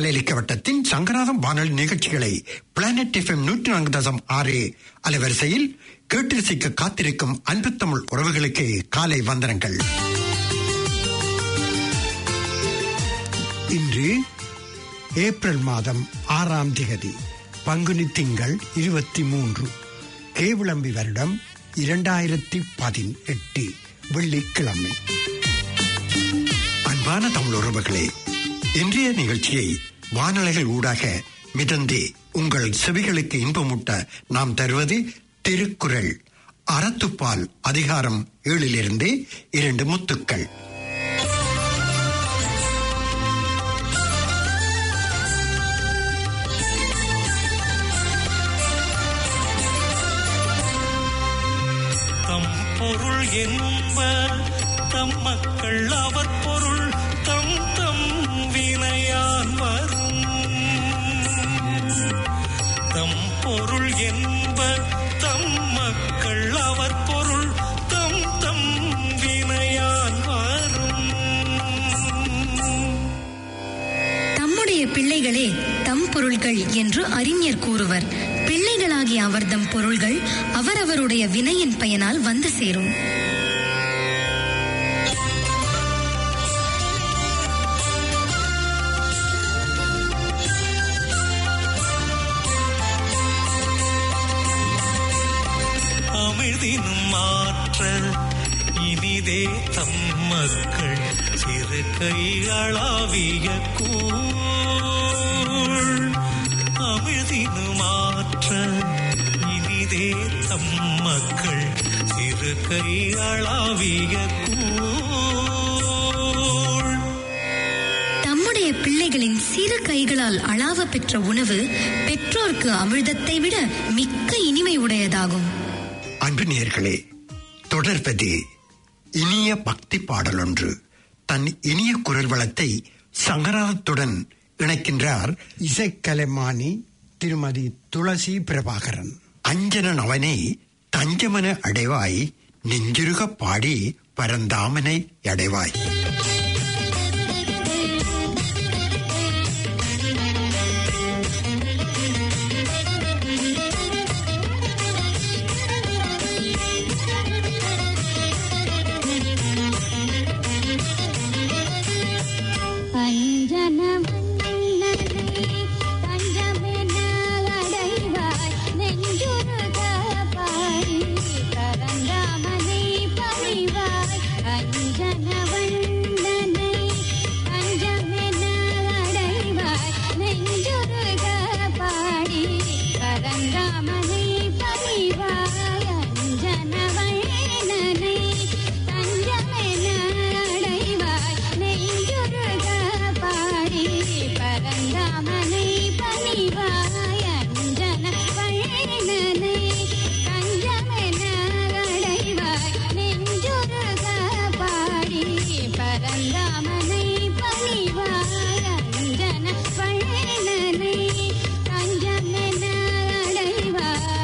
கலையளிக்க வட்டத்தின் சங்கராதம் வானொலி நிகழ்ச்சிகளை பிளானட் எஃப்எம் நூற்றி நான்கு தசம் ஆறு அலைவரிசையில் கேட்டு ரசிக்க காத்திருக்கும் அன்பு தமிழ் உறவுகளுக்கு காலை வந்தனங்கள் இன்று ஏப்ரல் மாதம் ஆறாம் திகதி பங்குனி திங்கள் இருபத்தி மூன்று கேவிளம்பி வருடம் இரண்டாயிரத்தி பதினெட்டு வெள்ளிக்கிழமை அன்பான தமிழ் உறவுகளே இன்றைய நிகழ்ச்சியை வானொலிகள் ஊடாக மிதந்து உங்கள் செவிகளுக்கு இன்பமூட்ட நாம் தருவது திருக்குறள் அறத்துப்பால் அதிகாரம் ஏழிலிருந்து இரண்டு முத்துக்கள் தம் பொருள் என்ப தம் மக்கள் அவர் பொருள் தம் தம் வினையான் வரும் தம் பொருள் என்ப தம் மக்கள் அவர் பொருள் தம் தம் வினையான் வரும் தம்முடைய பிள்ளைகளே தம் பொருள்கள் என்று அறிஞர் கூறுவர் பிள்ளைகளாகிய அவர்தம் பொருள்கள் அவரவருடைய வினையின் பயனால் வந்து சேரும் அமிழ்தினும் மாற்ற இனிதே தம் மக்கள் சிறு கைகளாவிய கூழ் அமிழ்தினும் மாற்ற இனிதே தம் மக்கள் சிறு கைகளாவிய கூழ் தம்முடைய பிள்ளைகளின் சிறு கைகளால் அளாவ பெற்ற உணவு பெற்றோர்க்கு அமிர்தத்தை விட மிக்க இனிமை உடையதாகும் அன்பு நேர்களே தொடர்வது இனிய பக்தி பாடல் ஒன்று தன் இனிய குரல் வளத்தை சங்கராதத்துடன் இணைக்கின்றார் இசைக்கலைமானி திருமதி துளசி பிரபாகரன் அஞ்சனன் அவனை தஞ்சமன அடைவாய் நெஞ்சுருக பாடி பரந்தாமனை அடைவாய் அஞ்சனமன்னனை தஞ்சமென அடைவாய் நெஞ்சுருக பாடி பரந்தாமனை பணிவாய் அஞ்சனவண்ணனை தஞ்சமென அடைவாய் நெஞ்சுருக பாடி பரந்தாமனை பணிவாய் அஞ்சனவண்ணனை தஞ்சமென அடைவாய் நெஞ்சுருக பாடி பரந்தாமனை பணிவாய் அஞ்சன வண்ணனை தஞ்சமென அடைவாய் நெஞ்சுருக பாடி பரந்தாமனை பணிவாய் அஞ்சன வண்ணனை தஞ்சமென அடைவாய்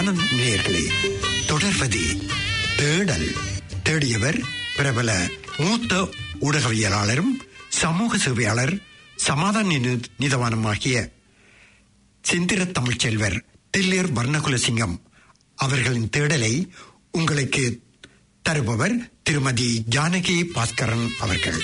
வணக்கம் நேயர்களே தொடர்வது தேடல் தேடியவர் பிரபல மூத்த ஊடகவியலாளரும் சமூக சேவையாளர் சமாதான நி- நிதவானமாகிய சிந்திர தமிழ்ச்செல்வர் தில்லியர் வர்ணகுலசிங்கம் அவர்களின் தேடலை உங்களுக்கு தருபவர் திருமதி ஜானகி பாஸ்கரன் அவர்கள்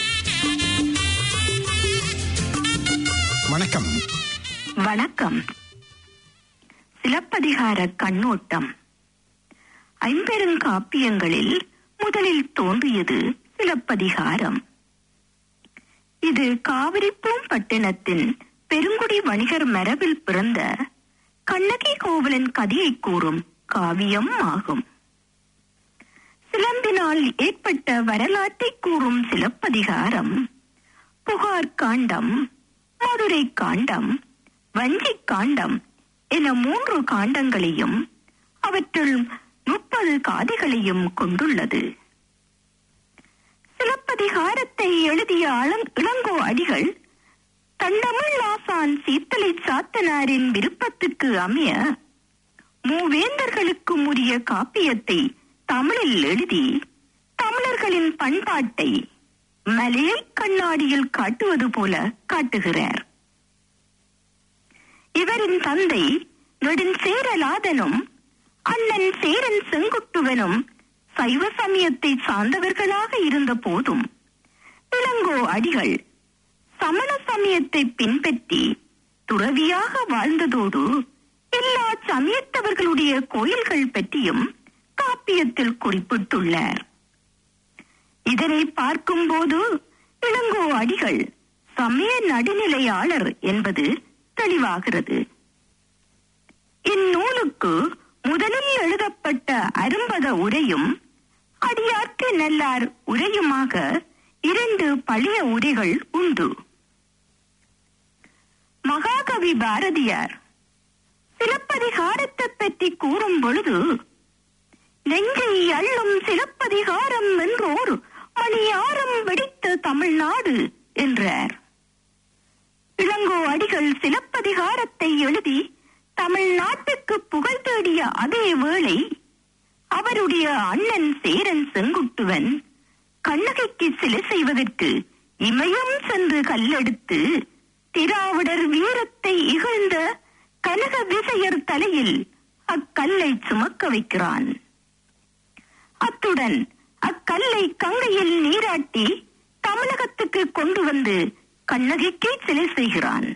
வணக்கம் வணக்கம் சிலப்பதிகார கண்ணோட்டம் ஐம்பெருங்காப்பியங்களில் முதலில் தோன்றியது சிலப்பதிகாரம் இது காவிரிப்பூம் பட்டினத்தின் பெருங்குடி வணிகர் மரபில் பிறந்த கண்ணகி கோவலன் கதையை கூறும் காவியம் ஆகும் சிலம்பினால் ஏற்பட்ட வரலாற்றை கூறும் சிலப்பதிகாரம் புகார் காண்டம் மதுரை காண்டம் வஞ்சிக் காண்டம் என மூன்று காண்டங்களையும் அவற்றுள் முப்பது காதிகளையும் கொண்டுள்ளது சிலப்பதிகாரத்தை எழுதிய அலங்- இளங்கோ அடிகள் தண்டமிழ் ஆசான் சீத்தலை சாத்தனாரின் விருப்பத்துக்கு அமைய மூவேந்தர்களுக்கும் உரிய காப்பியத்தை தமிழில் எழுதி தமிழர்களின் பண்பாட்டை மலையை கண்ணாடியில் காட்டுவது போல காட்டுகிறார் இவரின் தந்தை நெடுஞ்சேரலாதனும் அண்ணன் சேரன் செங்குட்டுவனும் சைவ சமயத்தை சார்ந்தவர்களாக இருந்த போதும் இளங்கோ அடிகள் சமண சமயத்தை பின்பற்றி துறவியாக வாழ்ந்ததோடு எல்லா சமயத்தவர்களுடைய கோயில்கள் பற்றியும் காப்பியத்தில் குறிப்பிட்டுள்ளார் இதனை பார்க்கும்போது இளங்கோ அடிகள் சமய நடுநிலையாளர் என்பது தெளிவாகிறது இந்நூலுக்கு முதலில் எழுதப்பட்ட அரும்பத உரையும் அடியார்க்கு நல்லார் உரையுமாக இரண்டு பழைய உரைகள் உண்டு மகாகவி பாரதியார் சிலப்பதிகாரத்தை பற்றி கூறும் பொழுது நெஞ்சை அள்ளும் சிலப்பதிகாரம் என்றோர் மணியாரம் வெடித்த தமிழ்நாடு என்றார் இளங்கோ அடிகள் சிலப்பதிகாரத்தை எழுதி தமிழ்நாட்டுக்கு புகழ் தேடிய அதே வேளை அவருடைய அண்ணன் சேரன் செங்குட்டுவன் கண்ணகைக்கு சிலை செய்வதற்கு இமயம் சென்று கல்லெடுத்து திராவிடர் வீரத்தை இகழ்ந்த கனக விசையர் தலையில் அக்கல்லை சுமக்க வைக்கிறான் அத்துடன் அக்கல்லை கங்கையில் நீராட்டி தமிழகத்துக்கு கொண்டு வந்து கண்ணகிக்கே சிலை செய்கிறான்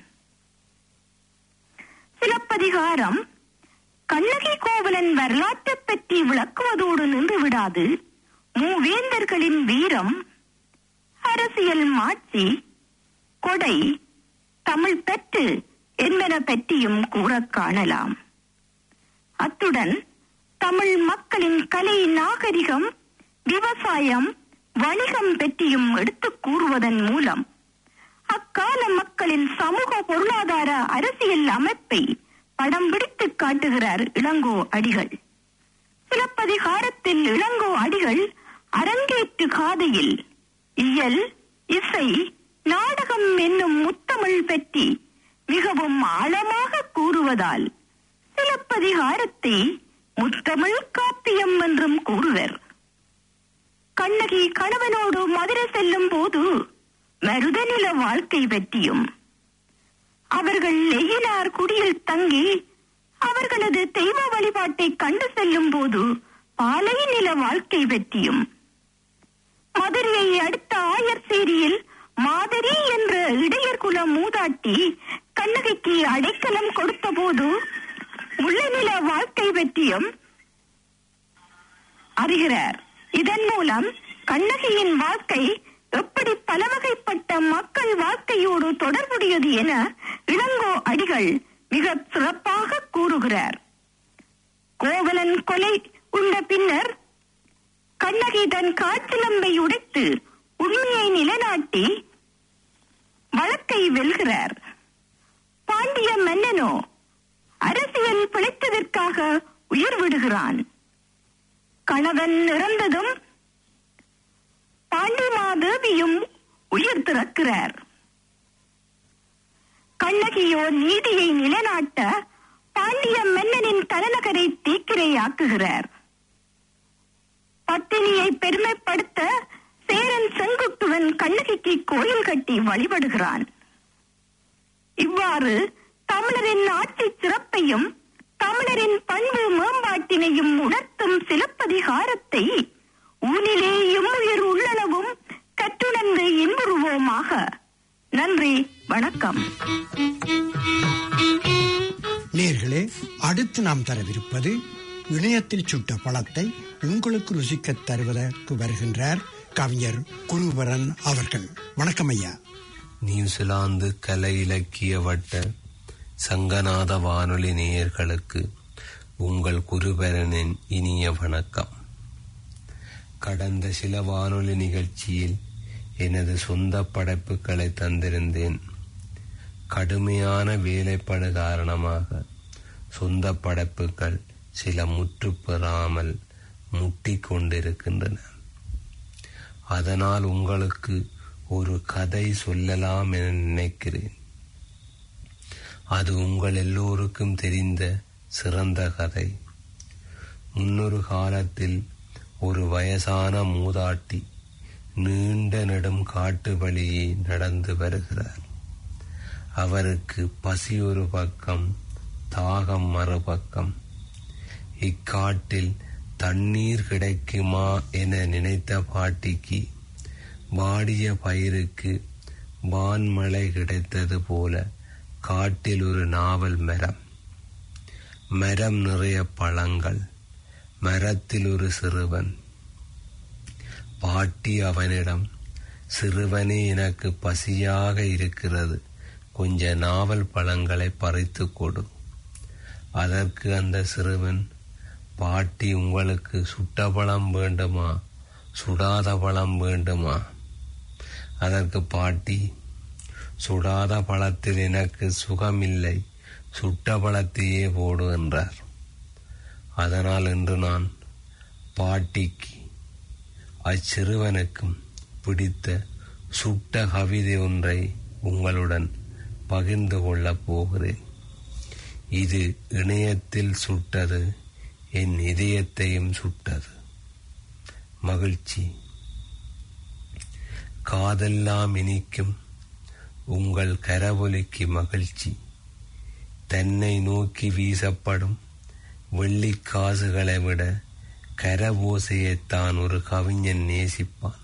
சிலப்பதிகாரம் கண்ணகி கோவலன் வரலாற்றை பற்றி விளக்குவதோடு நின்று விடாது மூவேந்தர்களின் வீரம் அரசியல் மாட்சி கொடை தமிழ் பெற்று என்பன பற்றியும் கூறக் காணலாம் அத்துடன் தமிழ் மக்களின் கலை நாகரிகம் விவசாயம் வணிகம் பற்றியும் எடுத்துக் கூறுவதன் மூலம் அக்கால மக்களின் சமூக பொருளாதார அரசியல் அமைப்பை படம் பிடித்து காட்டுகிறார் இளங்கோ அடிகள் சிலப்பதிகாரத்தில் இளங்கோ அடிகள் அரங்கேற்று காதையில் இயல் இசை நாடகம் என்னும் முத்தமிழ் பற்றி மிகவும் ஆழமாக கூறுவதால் சிலப்பதிகாரத்தை முத்தமிழ் காப்பியம் என்றும் கூறுவர் கண்ணகி கணவனோடு மதுரை செல்லும் போது மருதநில வாழ்க்கை பற்றியும் அவர்கள் லெயினார் குடியில் தங்கி அவர்களது தெய்வ வழிபாட்டை கண்டு செல்லும் போது பாலை நில வாழ்க்கை பற்றியும் மதுரையை அடுத்த ஆயர்சேரியில் மாதரி என்ற இடையர் குல மூதாட்டி கண்ணகிக்கு அடைக்கலம் கொடுத்த போது முள்ளநில வாழ்க்கை பற்றியும் அறிகிறார் இதன் மூலம் கண்ணகியின் வாழ்க்கை எப்படி பலவகைப்பட்ட மக்கள் வாழ்க்கையோடு தொடர்புடையது என இளங்கோ அடிகள் மிக சிறப்பாக கூறுகிறார் கோவலன் கொலை உண்ட பின்னர் கண்ணகி தன் காற்றிலம்பை உடைத்து உண்மையை நிலைநாட்டி வழக்கை வெல்கிறார் பாண்டிய மன்னனோ அரசியல் பிழைத்ததற்காக உயிர் விடுகிறான் கணவன் இறந்ததும் பாண்டிமாதேவியும் உயிர் திறக்கிறார் கண்ணகியோ நீதியை நிலைநாட்ட பாண்டிய மன்னனின் தலைநகரை தீக்கிரையாக்குகிறார் பத்தினியை பெருமைப்படுத்த சேரன் செங்குட்டுவன் கண்ணகிக்கு கோயில் கட்டி வழிபடுகிறான் இவ்வாறு தமிழரின் ஆட்சி சிறப்பையும் தமிழரின் பண்பு மேம்பாட்டினையும் உணர்த்தும் சிலப்பதிகாரத்தை ஊனிலே எம்முயிர் உள்ளளவும் கற்றுணர்ந்து இன்புறுவோமாக நன்றி வணக்கம் நேர்களே அடுத்து நாம் தரவிருப்பது இணையத்தில் சுட்ட பழத்தை உங்களுக்கு ருசிக்கத் தருவதற்கு வருகின்றார் கவிஞர் குருபரன் அவர்கள் வணக்கம் ஐயா நியூசிலாந்து கலை இலக்கிய வட்ட சங்கநாத வானொலி நேயர்களுக்கு உங்கள் குருபரனின் இனிய வணக்கம் கடந்த சில வானொலி நிகழ்ச்சியில் எனது சொந்த படைப்புகளை தந்திருந்தேன் கடுமையான வேலைப்படு காரணமாக சொந்த படைப்புகள் சில முற்று பெறாமல் முட்டிக் கொண்டிருக்கின்றன அதனால் உங்களுக்கு ஒரு கதை சொல்லலாம் என நினைக்கிறேன் அது உங்கள் எல்லோருக்கும் தெரிந்த சிறந்த கதை முன்னொரு காலத்தில் ஒரு வயசான மூதாட்டி நீண்ட நெடும் காட்டு வழியே நடந்து வருகிறார் அவருக்கு பசி ஒரு பக்கம் தாகம் மறுபக்கம் இக்காட்டில் தண்ணீர் கிடைக்குமா என நினைத்த பாட்டிக்கு வாடிய பயிருக்கு வான்மழை கிடைத்தது போல காட்டில் ஒரு நாவல் மரம் மரம் நிறைய பழங்கள் மரத்தில் ஒரு சிறுவன் பாட்டி அவனிடம் சிறுவனே எனக்கு பசியாக இருக்கிறது கொஞ்ச நாவல் பழங்களை பறித்து கொடு அதற்கு அந்த சிறுவன் பாட்டி உங்களுக்கு சுட்ட பழம் வேண்டுமா சுடாத பழம் வேண்டுமா அதற்கு பாட்டி சுடாத பழத்தில் எனக்கு சுகமில்லை சுட்ட பழத்தையே போடு என்றார் அதனால் இன்று நான் பாட்டிக்கு அச்சிறுவனுக்கும் பிடித்த சுட்ட கவிதை ஒன்றை உங்களுடன் பகிர்ந்து கொள்ளப் போகிறேன் இது இணையத்தில் சுட்டது என் இதயத்தையும் சுட்டது மகிழ்ச்சி காதெல்லாம் இனிக்கும் உங்கள் கரவொலிக்கு மகிழ்ச்சி தன்னை நோக்கி வீசப்படும் வெள்ளிக் காசுகளை விட கரவோசையைத்தான் ஒரு கவிஞன் நேசிப்பான்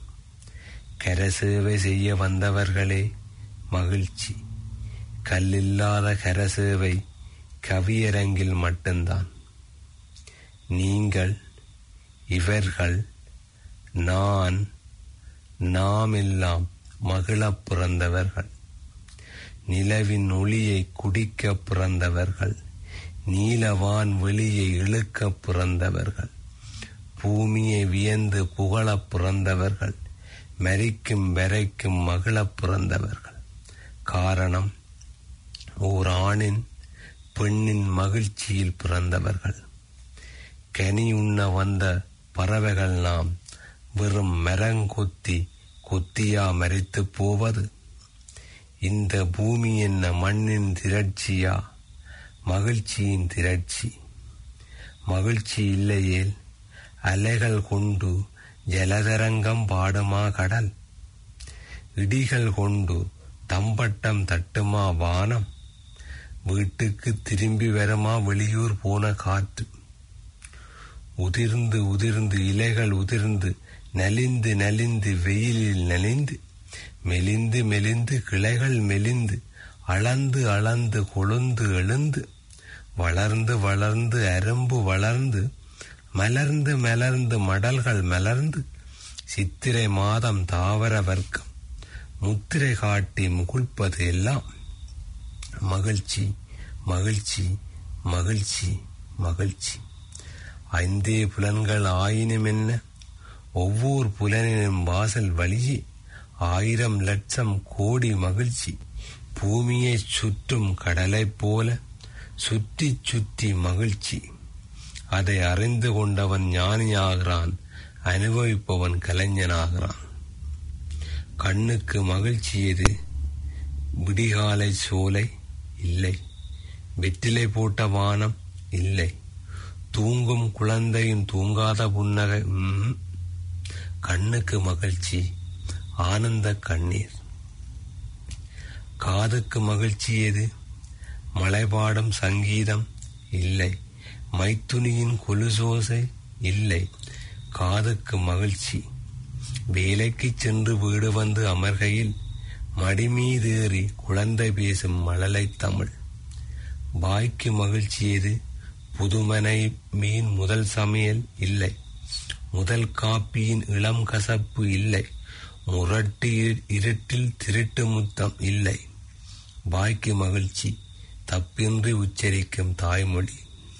கரசேவை செய்ய வந்தவர்களே மகிழ்ச்சி கல்லில்லாத கரசேவை கவியரங்கில் மட்டும்தான் நீங்கள் இவர்கள் நான் நாம் எல்லாம் மகிழப் பிறந்தவர்கள் நிலவின் ஒளியை குடிக்க பிறந்தவர்கள் நீலவான் வெளியை இழுக்க பிறந்தவர்கள் பூமியை வியந்து புகழப் பிறந்தவர்கள் மரிக்கும் வரைக்கும் மகிழப் பிறந்தவர்கள் காரணம் ஓர் ஆணின் பெண்ணின் மகிழ்ச்சியில் பிறந்தவர்கள் கனி உண்ண வந்த பறவைகள் நாம் வெறும் மரங்கொத்தி கொத்தியா மறித்து போவது இந்த பூமி என்ன மண்ணின் திரட்சியா மகிழ்ச்சியின் திரட்சி மகிழ்ச்சி இல்லையேல் அலைகள் கொண்டு ஜலதரங்கம் பாடுமா கடல் இடிகள் கொண்டு தம்பட்டம் தட்டுமா வானம் வீட்டுக்கு திரும்பி வருமா வெளியூர் போன காற்று உதிர்ந்து உதிர்ந்து இலைகள் உதிர்ந்து நலிந்து நலிந்து வெயிலில் நலிந்து மெலிந்து மெலிந்து கிளைகள் மெலிந்து அளந்து அளந்து கொழுந்து எழுந்து வளர்ந்து வளர்ந்து அரும்பு வளர்ந்து மலர்ந்து மலர்ந்து மடல்கள் மலர்ந்து சித்திரை மாதம் தாவர வர்க்கம் முத்திரை காட்டி முகுழ்ப்பது எல்லாம் மகிழ்ச்சி மகிழ்ச்சி மகிழ்ச்சி மகிழ்ச்சி ஐந்தே புலன்கள் ஆயினும் என்ன ஒவ்வொரு புலனினும் வாசல் வழியே ஆயிரம் லட்சம் கோடி மகிழ்ச்சி பூமியை சுற்றும் கடலைப் போல சுற்றி சுற்றி மகிழ்ச்சி அதை அறிந்து கொண்டவன் ஞானியாகிறான் அனுபவிப்பவன் கலைஞனாகிறான் கண்ணுக்கு மகிழ்ச்சி எது விடிகாலை சோலை இல்லை வெற்றிலை போட்ட வானம் இல்லை தூங்கும் குழந்தையும் தூங்காத புன்னகை ம்ம். கண்ணுக்கு மகிழ்ச்சி ஆனந்த கண்ணீர் காதுக்கு மகிழ்ச்சி எது மலைபாடும் சங்கீதம் இல்லை மைத்துனியின் கொலுசோசை இல்லை காதுக்கு மகிழ்ச்சி வேலைக்கு சென்று வீடு வந்து அமர்கையில் மடிமீதேறி குழந்தை பேசும் மழலை தமிழ் வாய்க்கு மகிழ்ச்சி எது புதுமனை மீன் முதல் சமையல் இல்லை முதல் காப்பியின் இளம் கசப்பு இல்லை முரட்டு இரு- இருட்டில் திருட்டு முத்தம் இல்லை வாய்க்கு மகிழ்ச்சி தப்பின்றி உச்சரிக்கும் தாய்மொழி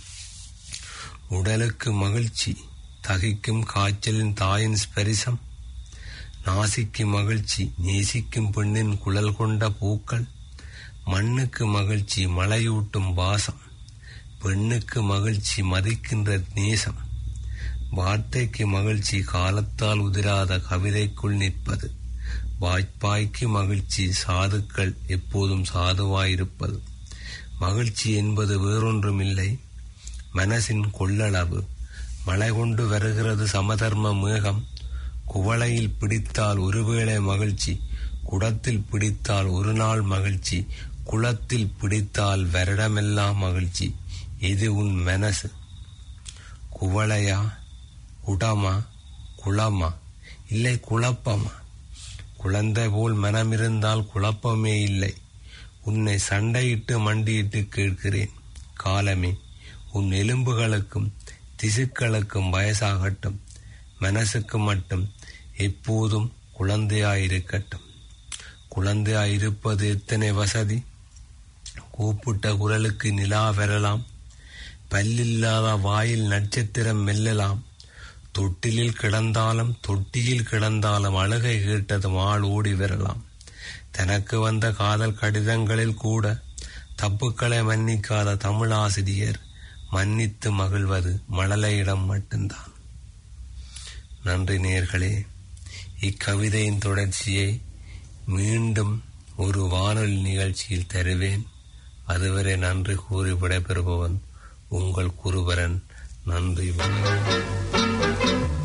உடலுக்கு மகிழ்ச்சி தகிக்கும் காய்ச்சலின் தாயின் ஸ்பரிசம் நாசிக்கு மகிழ்ச்சி நேசிக்கும் பெண்ணின் குழல் கொண்ட பூக்கள் மண்ணுக்கு மகிழ்ச்சி மழையூட்டும் வாசம் பெண்ணுக்கு மகிழ்ச்சி மதிக்கின்ற நேசம் வார்த்தைக்கு மகிழ்ச்சி காலத்தால் உதிராத கவிதைக்குள் நிற்பது வாய்ப்பாய்க்கு மகிழ்ச்சி சாதுக்கள் எப்போதும் சாதுவாயிருப்பது மகிழ்ச்சி என்பது வேறொன்றுமில்லை மனசின் கொள்ளளவு மழை கொண்டு வருகிறது சமதர்ம மேகம் குவளையில் பிடித்தால் ஒருவேளை மகிழ்ச்சி குடத்தில் பிடித்தால் ஒரு நாள் மகிழ்ச்சி குளத்தில் பிடித்தால் வருடமெல்லாம் மகிழ்ச்சி இது உன் மனசு குவளையா குடமா குளமா இல்லை குழப்பமா குழந்தை போல் மனமிருந்தால் குழப்பமே இல்லை உன்னை சண்டையிட்டு மண்டியிட்டு கேட்கிறேன் காலமே உன் எலும்புகளுக்கும் திசுக்களுக்கும் வயசாகட்டும் மனசுக்கு மட்டும் எப்போதும் குழந்தையாயிருக்கட்டும் குழந்தையாயிருப்பது எத்தனை வசதி கூப்பிட்ட குரலுக்கு நிலா பெறலாம் பல்லில்லாத வாயில் நட்சத்திரம் மெல்லலாம் தொட்டிலில் கிடந்தாலும் தொட்டியில் கிடந்தாலும் அழுகை கேட்டதும் ஆள் ஓடி வரலாம் தனக்கு வந்த காதல் கடிதங்களில் கூட தப்புக்களை மன்னிக்காத தமிழாசிரியர் மன்னித்து மகிழ்வது மழலையிடம் மட்டும்தான் நன்றி நேர்களே இக்கவிதையின் தொடர்ச்சியை மீண்டும் ஒரு வானொலி நிகழ்ச்சியில் தருவேன் அதுவரை நன்றி கூறி விடைபெறுபவன் உங்கள் குருபரன் நன்றி வணக்கம்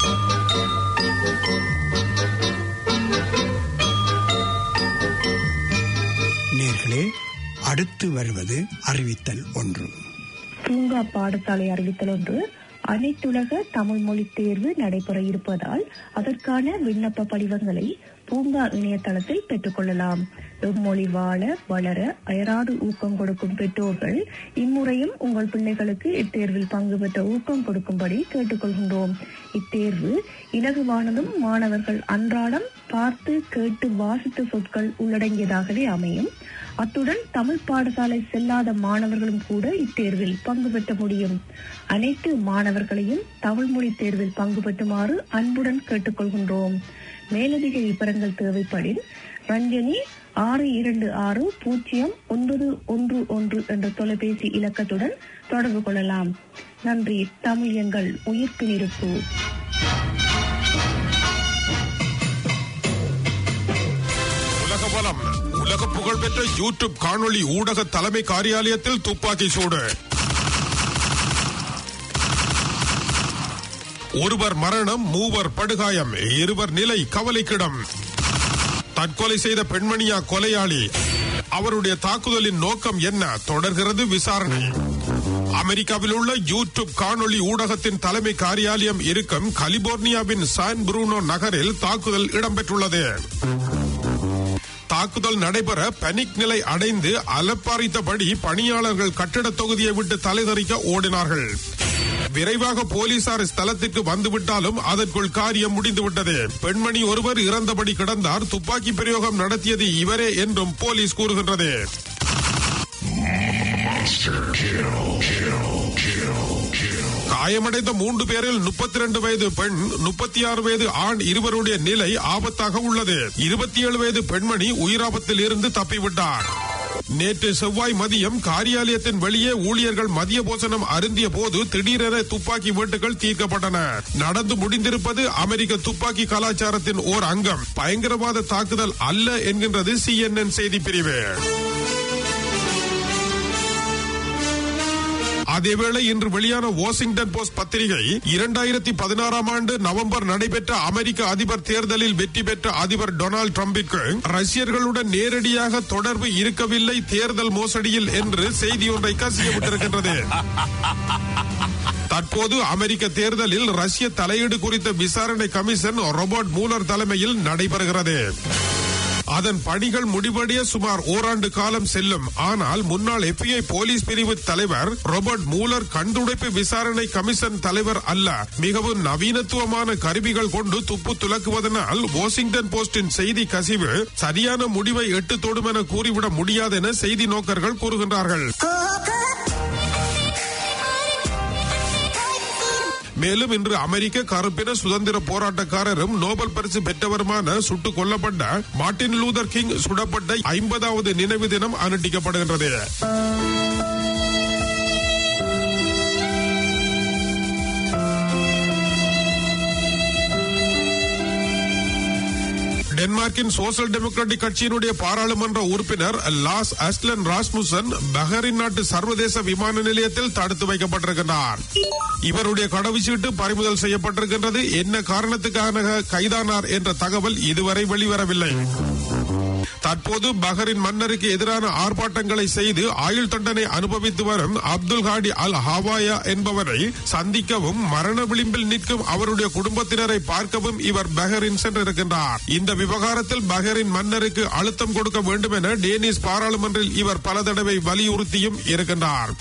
நேர்களே அடுத்து வருவது அறிவித்தல் ஒன்று பூங்கா பாடசாலை அறிவித்தல் ஒன்று அனைத்துலக தமிழ் மொழி தேர்வு நடைபெற இருப்பதால் அதற்கான விண்ணப்ப படிவங்களை பூங்கா இணையதளத்தில் பெற்றுக்கொள்ளலாம் எம்மொழி வாழ வளர அயராது ஊக்கம் கொடுக்கும் பெற்றோர்கள் இம்முறையும் உங்கள் பிள்ளைகளுக்கு இத்தேர்வில் பங்கு பெற்ற ஊக்கம் கொடுக்கும்படி கேட்டுக்கொள்கின்றோம் இத்தேர்வு இலகுவானதும் மாணவர்கள் அன்றாடம் பார்த்து கேட்டு வாசித்த சொற்கள் உள்ளடங்கியதாகவே அமையும் அத்துடன் தமிழ் பாடசாலை செல்லாத மாணவர்களும் கூட இத்தேர்வில் பங்கு பெற்ற முடியும் அனைத்து மாணவர்களையும் தமிழ் மொழி தேர்வில் பங்கு பெற்றுமாறு அன்புடன் கேட்டுக்கொள்கின்றோம் மேலதிக விவரங்கள் தேவைப்படின் ரஞ்சனி ஆறு இரண்டு ஆறு பூஜ்ஜியம் ஒன்பது ஒன்று ஒன்று என்ற தொலைபேசி இலக்கத்துடன் தொடர்பு கொள்ளலாம் நன்றி தமிழ் எங்கள் உயிர்ப்பு இருப்பு உலக பலம் உலக புகழ்பெற்ற யூடியூப் காணொளி ஊடக தலைமை காரியாலயத்தில் துப்பாக்கி சூடு ஒருவர் மரணம் மூவர் படுகாயம் இருவர் நிலை கவலைக்கிடம் தற்கொலை செய்த பெண்மணியா கொலையாளி அவருடைய தாக்குதலின் நோக்கம் என்ன தொடர்கிறது விசாரணை அமெரிக்காவில் உள்ள யூடியூப் காணொளி ஊடகத்தின் தலைமை காரியாலயம் இருக்கும் கலிபோர்னியாவின் சான் புரூனோ நகரில் தாக்குதல் இடம்பெற்றுள்ளது தாக்குதல் நடைபெற பனிக் நிலை அடைந்து அலப்பாரித்தபடி பணியாளர்கள் கட்டிட தொகுதியை விட்டு தலைதறிக்க ஓடினார்கள் விரைவாக போலீசார் ஸ்தலத்திற்கு வந்துவிட்டாலும் அதற்குள் காரியம் முடிந்துவிட்டது பெண்மணி ஒருவர் இறந்தபடி கிடந்தார் துப்பாக்கி பிரயோகம் நடத்தியது இவரே என்றும் போலீஸ் கூறுகின்றது காயமடைந்த மூன்று பேரில் முப்பத்தி ரெண்டு வயது பெண் முப்பத்தி ஆறு வயது ஆண் இருவருடைய நிலை ஆபத்தாக உள்ளது இருபத்தி ஏழு வயது பெண்மணி உயிராபத்தில் இருந்து தப்பிவிட்டார் நேற்று செவ்வாய் மதியம் காரியாலயத்தின் வெளியே ஊழியர்கள் மதிய போசனம் அருந்திய போது திடீரென துப்பாக்கி வீட்டுகள் தீர்க்கப்பட்டன நடந்து முடிந்திருப்பது அமெரிக்க துப்பாக்கி கலாச்சாரத்தின் ஓர் அங்கம் பயங்கரவாத தாக்குதல் அல்ல என்கின்றது சிஎன்என் செய்தி பிரிவு அதேவேளை இன்று வெளியான வாஷிங்டன் போஸ்ட் பத்திரிகை இரண்டாயிரத்தி பதினாறாம் ஆண்டு நவம்பர் நடைபெற்ற அமெரிக்க அதிபர் தேர்தலில் வெற்றி பெற்ற அதிபர் டொனால்டு டிரம்பிற்கு ரஷ்யர்களுடன் நேரடியாக தொடர்பு இருக்கவில்லை தேர்தல் மோசடியில் என்று செய்தி ஒன்றை கசியப்பட்டிருக்கின்றது தற்போது அமெரிக்க தேர்தலில் ரஷ்ய தலையீடு குறித்த விசாரணை கமிஷன் ரோபர்ட் மூலர் தலைமையில் நடைபெறுகிறது அதன் பணிகள் முடிவடைய சுமார் ஓராண்டு காலம் செல்லும் ஆனால் முன்னாள் எஃபிஐ போலீஸ் பிரிவு தலைவர் ரோபர்ட் மூலர் கண்டுடைப்பு விசாரணை கமிஷன் தலைவர் அல்ல மிகவும் நவீனத்துவமான கருவிகள் கொண்டு துப்பு துலக்குவதனால் வாஷிங்டன் போஸ்டின் செய்தி கசிவு சரியான முடிவை எட்டு தொடும் என கூறிவிட முடியாது என செய்தி நோக்கர்கள் கூறுகின்றார்கள் மேலும் இன்று அமெரிக்க கருப்பின சுதந்திர போராட்டக்காரரும் நோபல் பரிசு பெற்றவருமான சுட்டுக் கொல்லப்பட்ட மார்ட்டின் லூதர் கிங் சுடப்பட்ட ஐம்பதாவது நினைவு தினம் அனுட்டிக்கப்படுகின்றது டென்மார்க்கின் சோசல் டெமோக்ராட்டிக் கட்சியினுடைய பாராளுமன்ற உறுப்பினர் லாஸ் அஸ்லன் ராஸ்முசன் பஹரின் நாட்டு சர்வதேச விமான நிலையத்தில் தடுத்து வைக்கப்பட்டிருக்கிறார் இவருடைய கடவுச்சீட்டு பறிமுதல் செய்யப்பட்டிருக்கின்றது என்ன காரணத்துக்காக கைதானார் என்ற தகவல் இதுவரை வெளிவரவில்லை தற்போது பஹரின் மன்னருக்கு எதிரான ஆர்ப்பாட்டங்களை செய்து ஆயுள் தண்டனை அனுபவித்து வரும் அப்துல் ஹாடி அல் ஹவாயா என்பவரை சந்திக்கவும் மரண விளிம்பில் நிற்கும் அவருடைய குடும்பத்தினரை பார்க்கவும் இவர் பஹரின் சென்றிருக்கின்றார் இந்த விவகாரத்தில் பஹரின் மன்னருக்கு அழுத்தம் கொடுக்க வேண்டும் என டேனிஸ் பாராளுமன்றில் இவர் பல தடவை வலியுறுத்தியும் இருக்கின்றார்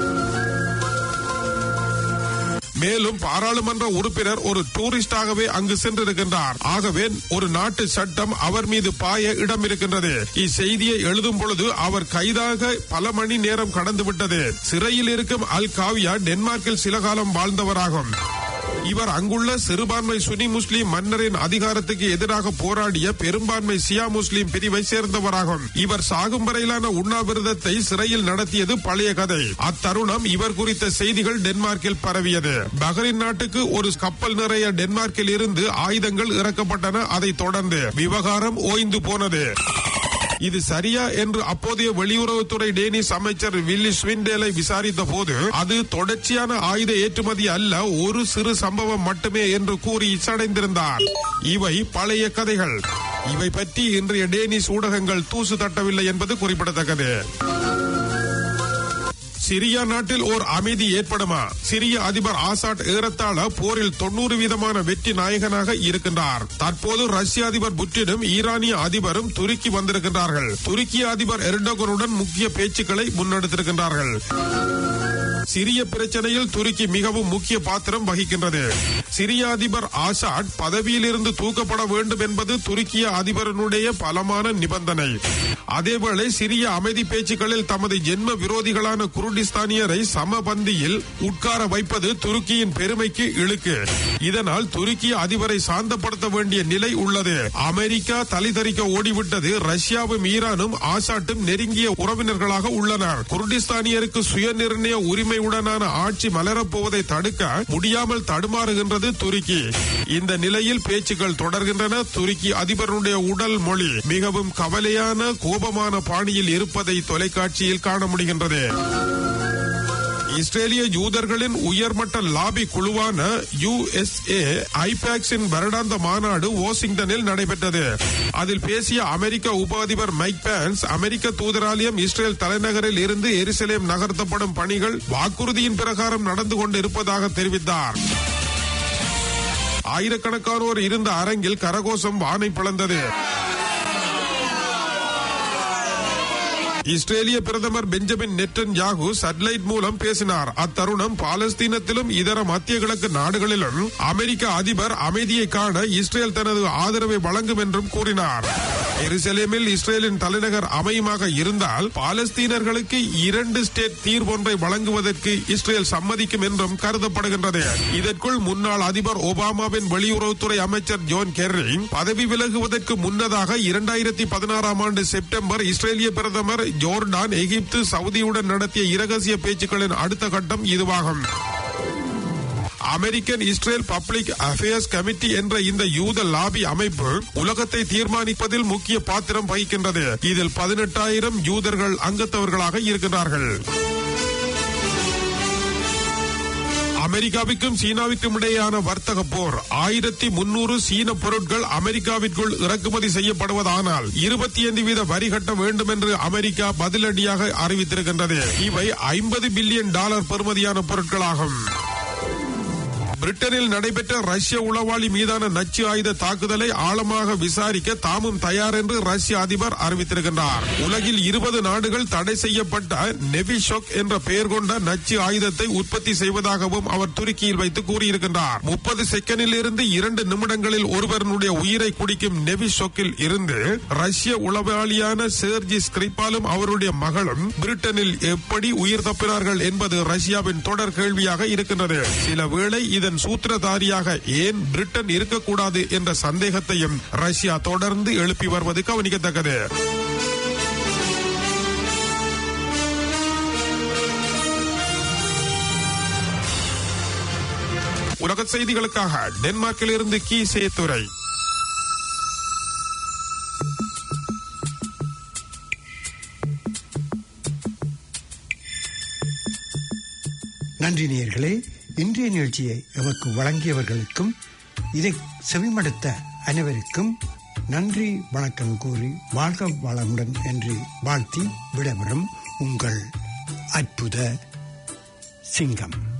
மேலும் பாராளுமன்ற உறுப்பினர் ஒரு டூரிஸ்டாகவே அங்கு சென்றிருக்கின்றார் ஆகவே ஒரு நாட்டு சட்டம் அவர் மீது பாய இடம் இருக்கின்றது இச்செய்தியை எழுதும் பொழுது அவர் கைதாக பல மணி நேரம் கடந்து விட்டது சிறையில் இருக்கும் அல் காவியா டென்மார்க்கில் சில காலம் வாழ்ந்தவராகும் இவர் அங்குள்ள சிறுபான்மை சுனி முஸ்லிம் மன்னரின் அதிகாரத்துக்கு எதிராக போராடிய பெரும்பான்மை சியா முஸ்லிம் பிரிவை சேர்ந்தவராகும் இவர் சாகும் வரையிலான உண்ணாவிரதத்தை சிறையில் நடத்தியது பழைய கதை அத்தருணம் இவர் குறித்த செய்திகள் டென்மார்க்கில் பரவியது பஹ்ரைன் நாட்டுக்கு ஒரு கப்பல் நிறைய டென்மார்க்கில் இருந்து ஆயுதங்கள் இறக்கப்பட்டன அதைத் தொடர்ந்து விவகாரம் ஓய்ந்து போனது இது சரியா என்று அப்போதைய வெளியுறவுத்துறை டேனிஷ் அமைச்சர் வில்லி ஸ்விண்டேலை விசாரித்த போது அது தொடர்ச்சியான ஆயுத ஏற்றுமதி அல்ல ஒரு சிறு சம்பவம் மட்டுமே என்று கூறி சடைந்திருந்தார் இவை பழைய கதைகள் இவை பற்றி இன்றைய டேனிஷ் ஊடகங்கள் தூசு தட்டவில்லை என்பது குறிப்பிடத்தக்கது சிரியா நாட்டில் ஓர் அமைதி ஏற்படுமா சிரிய அதிபர் ஆசாட் ஏறத்தாழ போரில் தொண்ணூறு வீதமான வெற்றி நாயகனாக இருக்கின்றார் தற்போது ரஷ்ய அதிபர் புட்டினும் ஈரானிய அதிபரும் துருக்கி வந்திருக்கின்றார்கள் துருக்கிய அதிபர் எர்டோகனுடன் முக்கிய பேச்சுக்களை முன்னெடுத்திருக்கின்றார்கள் சிரிய பிரச்சனையில் துருக்கி மிகவும் முக்கிய பாத்திரம் வகிக்கின்றது சிரிய அதிபர் ஆசாட் பதவியிலிருந்து தூக்கப்பட வேண்டும் என்பது துருக்கிய அதிபரனுடைய பலமான நிபந்தனை அதேவேளை சிரிய அமைதி பேச்சுக்களில் தமது ஜென்ம விரோதிகளான குருடிஸ்தானியரை சமபந்தியில் உட்கார வைப்பது துருக்கியின் பெருமைக்கு இழுக்கு இதனால் துருக்கிய அதிபரை சாந்தப்படுத்த வேண்டிய நிலை உள்ளது அமெரிக்கா தலைதறிக்க ஓடிவிட்டது ரஷ்யாவும் ஈரானும் ஆசாட்டும் நெருங்கிய உறவினர்களாக உள்ளனர் குருடிஸ்தானியருக்கு சுயநிர்ணய உரிமையுடனான ஆட்சி மலரப்போவதை தடுக்க முடியாமல் தடுமாறுகின்றது துருக்கி இந்த நிலையில் பேச்சுக்கள் தொடர்கின்றன துருக்கி அதிபருடைய உடல் மொழி மிகவும் கவலையான கோபமான பாணியில் இருப்பதை தொலைக்காட்சியில் காண முடிகின்றது இஸ்ரேலிய யூதர்களின் உயர்மட்ட லாபி குழுவான யுஎஸ்ஏ ஐபாக்ஸின் வருடாந்த மாநாடு வாஷிங்டனில் நடைபெற்றது அதில் பேசிய அமெரிக்க உப அதிபர் மைக் பேன்ஸ் அமெரிக்க தூதராலயம் இஸ்ரேல் தலைநகரில் இருந்து எருசலேம் நகர்த்தப்படும் பணிகள் வாக்குறுதியின் பிரகாரம் நடந்து கொண்டிருப்பதாக தெரிவித்தார் ஆயிரக்கணக்கானோர் இருந்த அரங்கில் கரகோஷம் வானை பிளந்தது இஸ்ரேலிய பிரதமர் பெஞ்சமின் நெட்டன் யாகு சட்டலைட் மூலம் பேசினார் அத்தருணம் பாலஸ்தீனத்திலும் இதர மத்திய கிழக்கு நாடுகளிலும் அமெரிக்க அதிபர் அமைதியை காண இஸ்ரேல் தனது ஆதரவை வழங்கும் என்றும் கூறினார் எருசலேமில் இஸ்ரேலின் தலைநகர் அமையுமாக இருந்தால் பாலஸ்தீனர்களுக்கு இரண்டு ஸ்டேட் தீர்வொன்றை வழங்குவதற்கு இஸ்ரேல் சம்மதிக்கும் என்றும் கருதப்படுகின்றது இதற்குள் முன்னாள் அதிபர் ஒபாமாவின் வெளியுறவுத்துறை அமைச்சர் ஜோன் கெர்ரி பதவி விலகுவதற்கு முன்னதாக இரண்டாயிரத்தி பதினாறாம் ஆண்டு செப்டம்பர் இஸ்ரேலிய பிரதமர் ஜோர்டான் எகிப்து சவுதியுடன் நடத்திய இரகசிய பேச்சுக்களின் அடுத்த கட்டம் இதுவாகும் American Israel public affairs committee என்ற இந்த யூத லாபி அமைப்பு உலகத்தை தீர்மானிப்பதில் முக்கிய பாத்திரம் வகிக்கின்றது இதில் பதினெட்டாயிரம் யூதர்கள் அங்கத்தவர்களாக இருக்கிறார்கள் அமெரிக்காவுக்கும் சீனாவுக்கும் இடையேயான வர்த்தக போர் ஆயிரத்தி முன்னூறு சீன பொருட்கள் அமெரிக்காவிற்குள் இறக்குமதி செய்யப்படுவதானால் இருபத்தி ஐந்து வீத வரி கட்ட வேண்டும் என்று அமெரிக்கா பதிலடியாக அறிவித்திருக்கின்றது இவை ஐம்பது பில்லியன் டாலர் பெறுமதியான பொருட்களாகும் பிரிட்டனில் நடைபெற்ற ரஷ்ய உளவாளி மீதான நச்சு ஆயுத தாக்குதலை ஆழமாக விசாரிக்க தாமும் தயார் என்று ரஷ்ய அதிபர் அறிவித்திருக்கின்றார் உலகில் இருபது நாடுகள் தடை செய்யப்பட்ட நெவிஷோக் என்ற பெயர் கொண்ட நச்சு ஆயுதத்தை உற்பத்தி செய்வதாகவும் அவர் துருக்கியில் வைத்து கூறியிருக்கின்றார் முப்பது செகண்டில் இருந்து இரண்டு நிமிடங்களில் ஒருவருடைய உயிரை குடிக்கும் நெவிஷோக்கில் இருந்து ரஷ்ய உளவாளியான சேர்ஜி ஸ்கிரிப்பாலும் அவருடைய மகளும் பிரிட்டனில் எப்படி உயிர் தப்பினார்கள் என்பது ரஷ்யாவின் தொடர் கேள்வியாக இருக்கின்றது சில வேளை இதன் சூத்திரதாரியாக ஏன் பிரிட்டன் இருக்கக்கூடாது என்ற சந்தேகத்தையும் ரஷ்யா தொடர்ந்து எழுப்பி வருவது கவனிக்கத்தக்கது உலக செய்திகளுக்காக டென்மார்க்கில் இருந்து கி சேத்துரை நன்றி நேயர்களே இன்றைய நிகழ்ச்சியை எமக்கு வழங்கியவர்களுக்கும் இதை செவிமடுத்த அனைவருக்கும் நன்றி வணக்கம் கூறி வாழ்க வளமுடன் என்று வாழ்த்தி விடைபெறும் உங்கள் அற்புத சிங்கம்